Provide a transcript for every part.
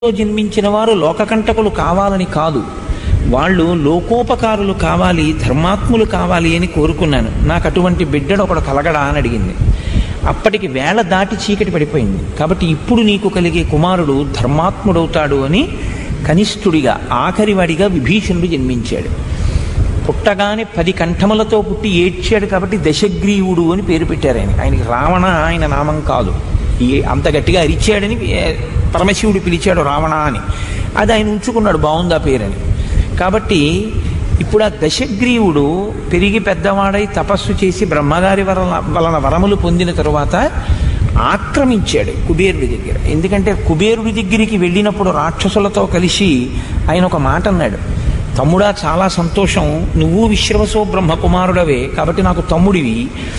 జన్మించిన వారు లోకకంటకులు కావాలని కాదు వాళ్ళు లోకోపకారులు కావాలి ధర్మాత్ములు కావాలి అని కోరుకున్నాను నాకు అటువంటి బిడ్డడు ఒకడు కలగడా అని అడిగింది అప్పటికి వేళ దాటి చీకటి పడిపోయింది కాబట్టి ఇప్పుడు నీకు కలిగే కుమారుడు ధర్మాత్ముడవుతాడు అని కనిష్ఠుడిగా ఆఖరివాడిగా విభీషణుడు జన్మించాడు పుట్టగానే పది కంఠములతో పుట్టి ఏడ్చాడు కాబట్టి దశగ్రీవుడు అని పేరు పెట్టారు ఆయన ఆయనకి రావణ ఆయన నామం కాదు ఏ అంత గట్టిగా అరిచాడని ఏ, పరమశివుడు పిలిచాడు రావణ అని అది ఆయన ఉంచుకున్నాడు బాగుందా పేరని కాబట్టి ఇప్పుడు ఆ దశగ్రీవుడు పెరిగి పెద్దవాడై తపస్సు చేసి బ్రహ్మగారి వలన వలన వరములు పొందిన తరువాత ఆక్రమించాడు కుబేరుడి దగ్గర ఎందుకంటే కుబేరుడి దగ్గరికి వెళ్ళినప్పుడు రాక్షసులతో కలిసి ఆయన ఒక మాట అన్నాడు తమ్ముడా చాలా సంతోషం నువ్వు విశ్రవసో బ్రహ్మ కుమారుడవే కాబట్టి నాకు తమ్ముడివి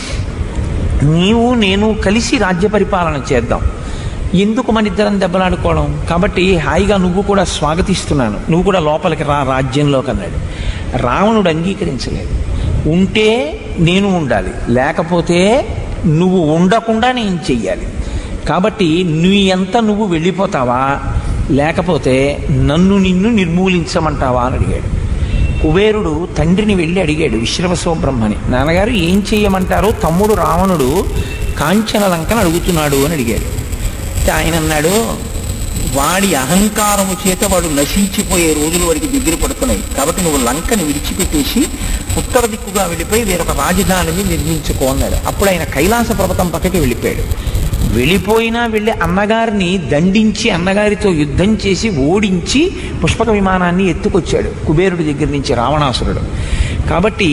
నీవు నేను కలిసి రాజ్య పరిపాలన చేద్దాం ఎందుకు మన ఇద్దరం దెబ్బలాడుకోవడం కాబట్టి హాయిగా నువ్వు కూడా స్వాగతిస్తున్నాను నువ్వు కూడా లోపలికి రా రాజ్యంలోకి అన్నాడు రావణుడు అంగీకరించలేదు ఉంటే నేను ఉండాలి లేకపోతే నువ్వు ఉండకుండా నేను చెయ్యాలి కాబట్టి నీ ఎంత నువ్వు వెళ్ళిపోతావా లేకపోతే నన్ను నిన్ను నిర్మూలించమంటావా అని అడిగాడు కుబేరుడు తండ్రిని వెళ్ళి అడిగాడు విశ్రవసో బ్రహ్మని నాన్నగారు ఏం చెయ్యమంటారో తమ్ముడు రావణుడు కాంచన లంకను అడుగుతున్నాడు అని అడిగాడు అయితే ఆయన అన్నాడు వాడి అహంకారము చేత వాడు నశించిపోయే రోజులు వాడికి దగ్గర పడుతున్నాయి కాబట్టి నువ్వు లంకని విడిచిపెట్టేసి ఉత్తర దిక్కుగా వెళ్ళిపోయి వేరొక రాజధానిని నిర్మించుకో అన్నాడు అప్పుడు ఆయన కైలాస పర్వతం పక్కకి వెళ్ళిపోయాడు వెళ్ళిపోయినా వెళ్ళి అన్నగారిని దండించి అన్నగారితో యుద్ధం చేసి ఓడించి పుష్పక విమానాన్ని ఎత్తుకొచ్చాడు కుబేరుడి దగ్గర నుంచి రావణాసురుడు కాబట్టి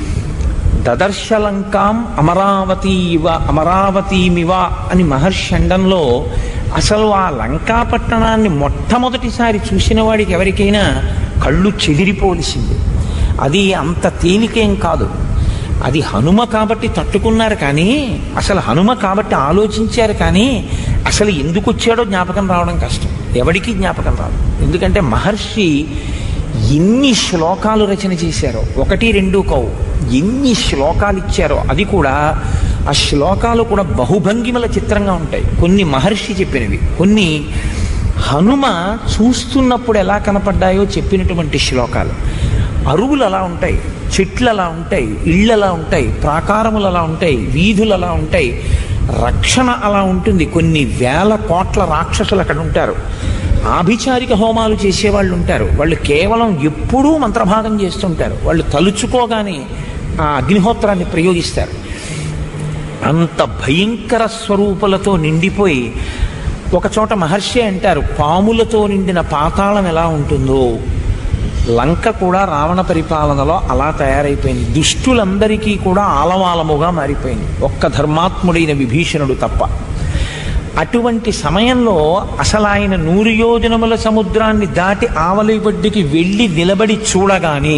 దదర్శలంకాం అమరావతి ఇవ అమరావతీమివ అని మహర్షి అండంలో అసలు ఆ లంకా పట్టణాన్ని మొట్టమొదటిసారి చూసిన వాడికి ఎవరికైనా కళ్ళు చెదిరిపోవలసింది అది అంత తేలికేం కాదు అది హనుమ కాబట్టి తట్టుకున్నారు కానీ అసలు హనుమ కాబట్టి ఆలోచించారు కానీ అసలు ఎందుకు వచ్చాడో జ్ఞాపకం రావడం కష్టం ఎవడికి జ్ఞాపకం రాదు ఎందుకంటే మహర్షి ఎన్ని శ్లోకాలు రచన చేశారో ఒకటి రెండు కవు ఎన్ని శ్లోకాలు ఇచ్చారో అది కూడా ఆ శ్లోకాలు కూడా బహుభంగిమల చిత్రంగా ఉంటాయి కొన్ని మహర్షి చెప్పినవి కొన్ని హనుమ చూస్తున్నప్పుడు ఎలా కనపడ్డాయో చెప్పినటువంటి శ్లోకాలు అరువులు అలా ఉంటాయి చెట్లు అలా ఉంటాయి ఇళ్ళు అలా ఉంటాయి ప్రాకారములు అలా ఉంటాయి వీధులు అలా ఉంటాయి రక్షణ అలా ఉంటుంది కొన్ని వేల కోట్ల రాక్షసులు అక్కడ ఉంటారు ఆభిచారిక హోమాలు చేసేవాళ్ళు ఉంటారు వాళ్ళు కేవలం ఎప్పుడూ మంత్రభాగం చేస్తుంటారు వాళ్ళు తలుచుకోగానే ఆ అగ్నిహోత్రాన్ని ప్రయోగిస్తారు అంత భయంకర స్వరూపులతో నిండిపోయి ఒక చోట మహర్షి అంటారు పాములతో నిండిన పాతాళం ఎలా ఉంటుందో లంక కూడా రావణ పరిపాలనలో అలా తయారైపోయింది దుష్టులందరికీ కూడా ఆలవాలముగా మారిపోయింది ఒక్క ధర్మాత్ముడైన విభీషణుడు తప్ప అటువంటి సమయంలో అసలు ఆయన నూరు యోజనముల సముద్రాన్ని దాటి ఆవలి ఒడ్డుకి వెళ్ళి నిలబడి చూడగానే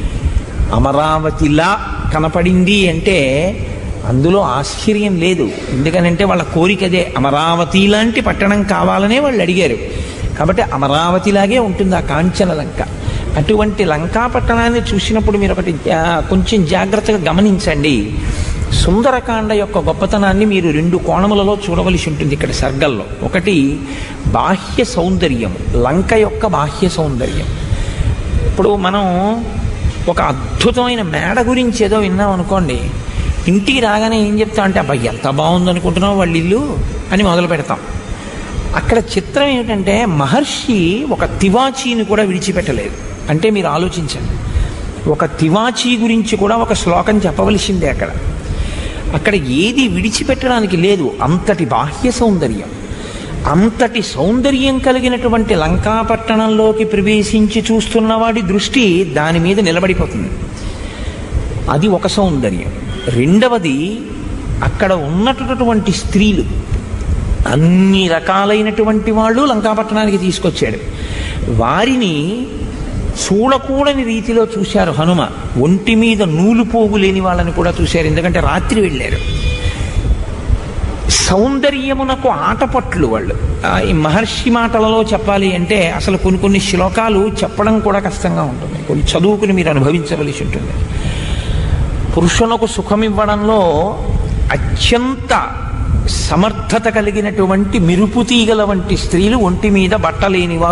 అమరావతిలా కనపడింది అంటే అందులో ఆశ్చర్యం లేదు ఎందుకనంటే వాళ్ళ కోరిక అదే అమరావతి లాంటి పట్టణం కావాలనే వాళ్ళు అడిగారు కాబట్టి అమరావతిలాగే ఉంటుంది ఆ కాంచన లంక అటువంటి లంకా పట్టణాన్ని చూసినప్పుడు మీరు ఒకటి ఆ, కొంచెం జాగ్రత్తగా గమనించండి సుందరకాండ యొక్క గొప్పతనాన్ని మీరు రెండు కోణములలో చూడవలసి ఉంటుంది ఇక్కడ సర్గల్లో ఒకటి బాహ్య సౌందర్యం లంక యొక్క బాహ్య సౌందర్యం ఇప్పుడు మనం ఒక అద్భుతమైన మేడ గురించి ఏదో విన్నాం అనుకోండి ఇంటికి రాగానే ఏం చెప్తాం అంటే అబ్బాయి ఎంత బాగుంది అనుకుంటున్నావు వాళ్ళ ఇల్లు అని మొదలు పెడతాం అక్కడ చిత్రం ఏమిటంటే మహర్షి ఒక తివాచీని కూడా విడిచిపెట్టలేదు అంటే మీరు ఆలోచించండి ఒక తివాచీ గురించి కూడా ఒక శ్లోకం చెప్పవలసిందే అక్కడ అక్కడ ఏది విడిచిపెట్టడానికి లేదు అంతటి బాహ్య సౌందర్యం అంతటి సౌందర్యం కలిగినటువంటి లంకాపట్టణంలోకి ప్రవేశించి చూస్తున్నవాడి దృష్టి దాని మీద నిలబడిపోతుంది అది ఒక సౌందర్యం రెండవది అక్కడ ఉన్నటువంటి స్త్రీలు అన్ని రకాలైనటువంటి వాళ్ళు లంకాపట్టణానికి తీసుకొచ్చాడు వారిని చూడకూడని రీతిలో చూశారు హనుమ ఒంటి మీద నూలు పోగు లేని వాళ్ళని కూడా చూశారు ఎందుకంటే రాత్రి వెళ్ళారు సౌందర్యమునకు ఆటపట్లు వాళ్ళు ఆ, ఈ మహర్షి మాటలలో చెప్పాలి అంటే అసలు కొన్ని కొన్ని శ్లోకాలు చెప్పడం కూడా కష్టంగా ఉంటుంది కొన్ని చదువుకుని మీరు అనుభవించవలసి ఉంటుంది పురుషునకు సుఖమివ్వడంలో అత్యంత సమర్థత కలిగినటువంటి మిరుపు తీగల వంటి స్త్రీలు ఒంటి మీద బట్టలేని వారు